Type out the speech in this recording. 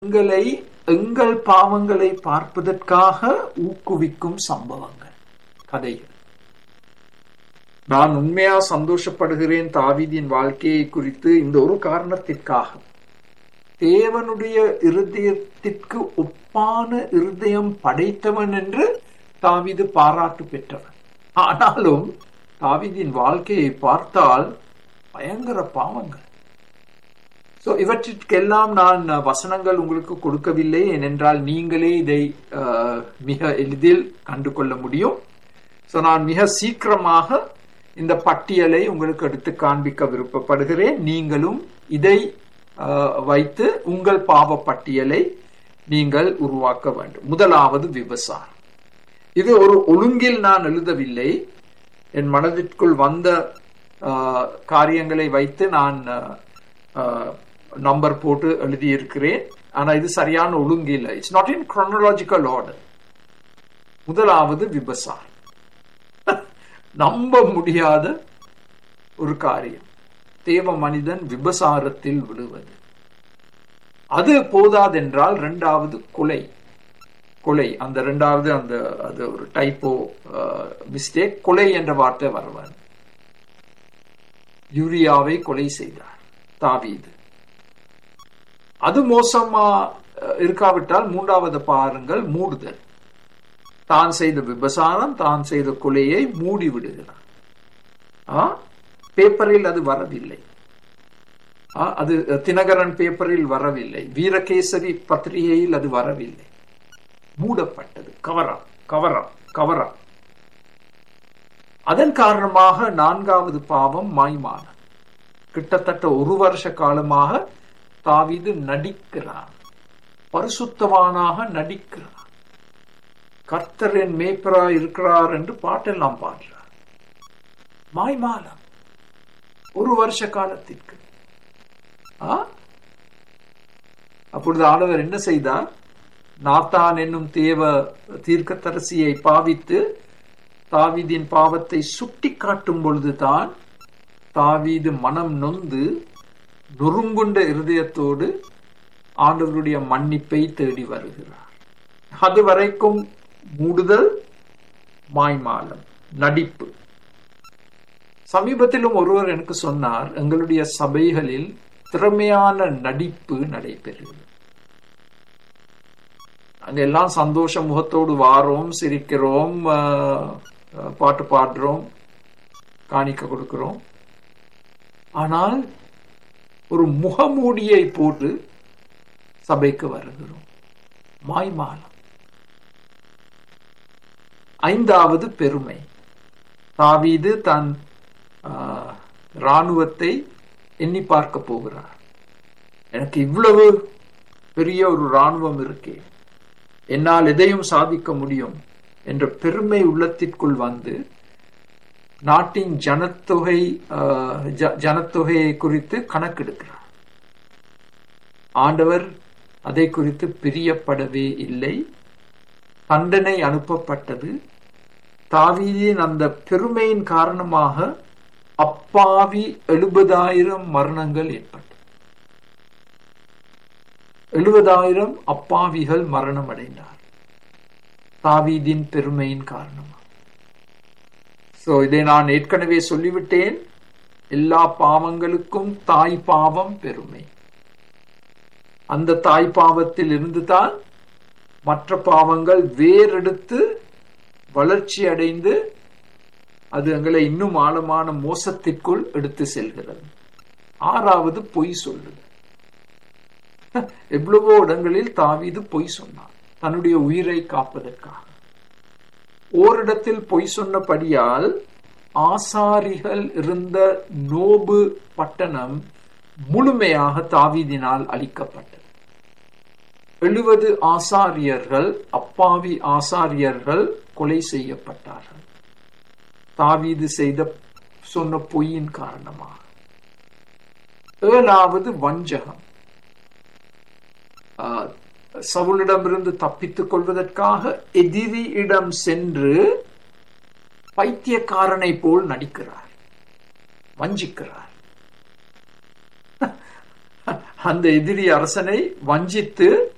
எங்களை எங்கள் பாவங்களை பார்ப்பதற்காக ஊக்குவிக்கும் சம்பவங்கள் கதைகள் நான் உண்மையா சந்தோஷப்படுகிறேன் தாவீதின் வாழ்க்கையை குறித்து இந்த ஒரு காரணத்திற்காக தேவனுடைய இருதயத்திற்கு ஒப்பான இருதயம் படைத்தவன் என்று தாவீது பாராட்டு பெற்றவன் ஆனாலும் தாவீதின் வாழ்க்கையை பார்த்தால் பயங்கர பாவங்கள் சோ இவற்றிற்கெல்லாம் நான் வசனங்கள் உங்களுக்கு கொடுக்கவில்லை ஏனென்றால் நீங்களே இதை மிக எளிதில் கண்டு கொள்ள முடியும் சோ நான் மிக சீக்கிரமாக இந்த பட்டியலை உங்களுக்கு எடுத்து காண்பிக்க விருப்பப்படுகிறேன் நீங்களும் இதை வைத்து உங்கள் பாவ பட்டியலை நீங்கள் உருவாக்க வேண்டும் முதலாவது விவசாயம் இது ஒரு ஒழுங்கில் நான் எழுதவில்லை என் மனதிற்குள் வந்த காரியங்களை வைத்து நான் நம்பர் போட்டு எழுதியிருக்கிறேன் ஆனா இது சரியான ஒழுங்கு இல்லை it's not in chronological order முதலாவது விபசாரம் நம்ப முடியாத ஒரு காரியம் தேவ மனிதன் விபசாரத்தில் விடுவது அது போதாதென்றால் இரண்டாவது கொலை கொலை அந்த இரண்டாவது அந்த அது ஒரு டைப்போ மிஸ்டேக் கொலை என்ற வார்த்தை வருவார் யூரியாவை கொலை செய்தார் தாவீது அது மோசமா இருக்காவிட்டால் மூன்றாவது பாருங்கள் மூடுதல் தான் செய்த விபசாரம் தான் செய்த கொலையை மூடி விடுகிறார் பேப்பரில் அது வரவில்லை அது தினகரன் பேப்பரில் வரவில்லை வீரகேசரி பத்திரிகையில் அது வரவில்லை மூடப்பட்டது கவரா கவரா கவரா அதன் காரணமாக நான்காவது பாவம் மாய்மானம் கிட்டத்தட்ட ஒரு வருஷ காலமாக தாவிது நடிக்கிறார் பரிசுத்தவானாக நடிக்கிறார் கர்த்தரின் மேய்ப்பரா இருக்கிறார் என்று பாட்டெல்லாம் பாடுறார் மாய்மாலம் ஒரு வருஷ காலத்திற்கு அப்பொழுது ஆண்டவர் என்ன செய்தார் நாத்தான் என்னும் தேவ தீர்க்கத்தரசியை பாவித்து தாவீதின் பாவத்தை சுட்டி காட்டும் பொழுதுதான் தாவீது மனம் நொந்து நொறுங்குண்ட இருதயத்தோடு ஆண்டவருடைய மன்னிப்பை தேடி வருகிறார் அது வரைக்கும் மூடுதல் மாய்மாலம் நடிப்பு சமீபத்திலும் ஒருவர் எனக்கு சொன்னார் எங்களுடைய சபைகளில் திறமையான நடிப்பு நடைபெறுகிறது அங்க எல்லாம் சந்தோஷ முகத்தோடு வாரோம் சிரிக்கிறோம் பாட்டு பாடுறோம் காணிக்க கொடுக்கிறோம் ஆனால் ஒரு முகமூடியை போட்டு சபைக்கு வருகிறோம் மாய்மாலம் ஐந்தாவது பெருமை தாவீது தன் இராணுவத்தை எண்ணி பார்க்க போகிறார் எனக்கு இவ்வளவு பெரிய ஒரு இராணுவம் இருக்கே என்னால் எதையும் சாதிக்க முடியும் என்ற பெருமை உள்ளத்திற்குள் வந்து நாட்டின் ஜனத்தொகை ஜனத்தொகையை குறித்து கணக்கெடுக்கிறார் ஆண்டவர் அதை குறித்து பிரியப்படவே இல்லை தண்டனை அனுப்பப்பட்டது தாவீதின் அந்த பெருமையின் காரணமாக அப்பாவி எழுபதாயிரம் மரணங்கள் ஏற்பட்டது எழுபதாயிரம் அப்பாவிகள் மரணம் அடைந்தார் தாவீதின் பெருமையின் காரணமாக சோ இதை நான் ஏற்கனவே சொல்லிவிட்டேன் எல்லா பாவங்களுக்கும் தாய் பாவம் பெருமை அந்த தாய் பாவத்தில் இருந்துதான் மற்ற பாவங்கள் வேறெடுத்து வளர்ச்சி அடைந்து அது எங்களை இன்னும் ஆழமான மோசத்திற்குள் எடுத்து செல்கிறது ஆறாவது பொய் சொல்லுது எவ்வளவோ இடங்களில் தாவீது பொய் சொன்னார் தன்னுடைய உயிரை காப்பதற்காக ஓரிடத்தில் பொய் சொன்னபடியால் ஆசாரிகள் இருந்த நோபு பட்டணம் முழுமையாக தாவீதினால் அளிக்கப்பட்டது எழுபது ஆசாரியர்கள் அப்பாவி ஆசாரியர்கள் கொலை செய்யப்பட்டார்கள் தாவீது செய்த சொன்ன பொய்யின் காரணமாக ஏழாவது வஞ்சகம் சவுலிடமிருந்து தப்பித்துக் கொள்வதற்காக எதிரியிடம் சென்று பைத்தியக்காரனை போல் நடிக்கிறார் வஞ்சிக்கிறார் அந்த எதிரி அரசனை வஞ்சித்து